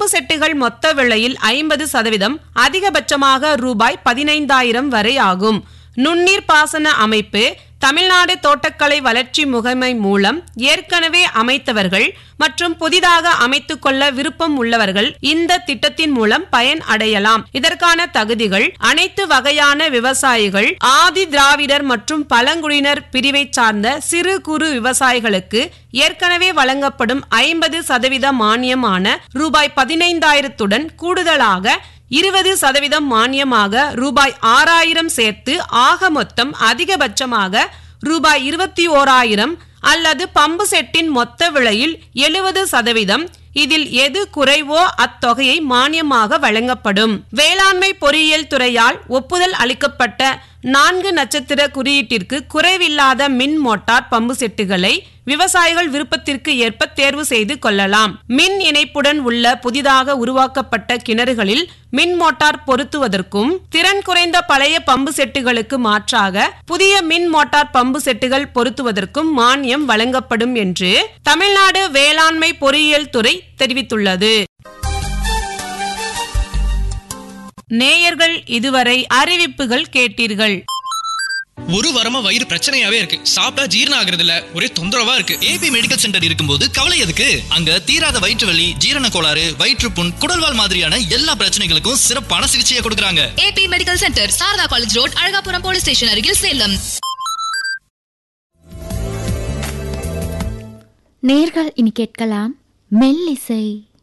செட்டுகள் மொத்த விலையில் ஐம்பது சதவீதம் அதிகபட்சமாக ரூபாய் பதினைந்தாயிரம் வரை ஆகும் நுண்ணீர் பாசன அமைப்பு தமிழ்நாடு தோட்டக்கலை வளர்ச்சி முகமை மூலம் ஏற்கனவே அமைத்தவர்கள் மற்றும் புதிதாக அமைத்துக் கொள்ள விருப்பம் உள்ளவர்கள் இந்த திட்டத்தின் மூலம் பயன் அடையலாம் இதற்கான தகுதிகள் அனைத்து வகையான விவசாயிகள் ஆதி திராவிடர் மற்றும் பழங்குடியினர் பிரிவை சார்ந்த சிறு குறு விவசாயிகளுக்கு ஏற்கனவே வழங்கப்படும் ஐம்பது சதவீத மானியமான ரூபாய் பதினைந்தாயிரத்துடன் கூடுதலாக இருபது சதவீதம் மானியமாக ரூபாய் ஆறாயிரம் சேர்த்து ஆக மொத்தம் அதிகபட்சமாக ரூபாய் இருபத்தி ஓராயிரம் அல்லது பம்பு செட்டின் மொத்த விலையில் எழுபது சதவீதம் இதில் எது குறைவோ அத்தொகையை மானியமாக வழங்கப்படும் வேளாண்மை பொறியியல் துறையால் ஒப்புதல் அளிக்கப்பட்ட நான்கு நட்சத்திர குறியீட்டிற்கு குறைவில்லாத மின் மோட்டார் பம்பு செட்டுகளை விவசாயிகள் விருப்பத்திற்கு ஏற்ப தேர்வு செய்து கொள்ளலாம் மின் இணைப்புடன் உள்ள புதிதாக உருவாக்கப்பட்ட கிணறுகளில் மின் மோட்டார் பொருத்துவதற்கும் திறன் குறைந்த பழைய பம்பு செட்டுகளுக்கு மாற்றாக புதிய மின் மோட்டார் பம்பு செட்டுகள் பொருத்துவதற்கும் மானியம் வழங்கப்படும் என்று தமிழ்நாடு வேளாண்மை பொறியியல் துறை தெரிவித்துள்ளது நேயர்கள் இதுவரை அறிவிப்புகள் கேட்டீர்கள் ஒரு வாரமா வயிறு பிரச்சனையாவே இருக்கு சாப்பிட்டா ஜீரணம் ஆகுறது இல்ல ஒரே தொந்தரவா இருக்கு ஏபி மெடிக்கல் சென்டர் இருக்கும்போது கவலை எதுக்கு அங்க தீராத வயிற்று வலி ஜீரண கோளாறு வயிற்றுப்புண் குடல்வால் மாதிரியான எல்லா பிரச்சனைகளுக்கும் சிறப்பான சிகிச்சையை கொடுக்கறாங்க AB medical centre Sarada college road Alagapuram police station அருகில் சேலம் நேர்கள் இனி கேட்கலாம் மெல்லிசை